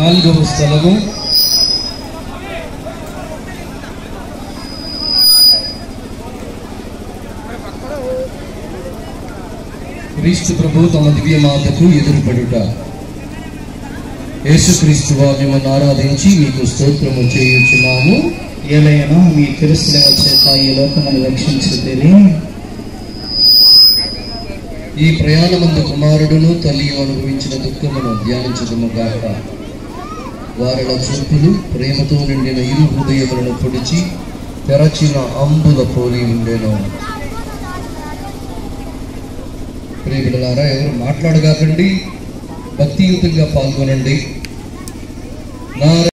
నాలుగవ స్థలము క్రీస్తు ప్రభు తమ దివ్య మాతకు ఎదురుపడుట యేసుక్రీస్తు వారు మిమ్మల్ని ఆరాధించి మీకు స్తోత్రము చేయుచున్నాము ఏలైనా మీ తిరుసల చేత ఈ లోకమును రక్షించుతేనే ఈ ప్రయాణమందు కుమారుడును తల్లి అనుభవించిన దుఃఖమును ధ్యానించదము గాక వారిల చూపులు ప్రేమతో నిండిన ఇరు హృదయములను పొడిచి తెరచిన అంబుల పోలి ఉండేను ప్రియబిడలారా ఎవరు మాట్లాడగాకండి భక్తియుతంగా పాల్గొనండి నా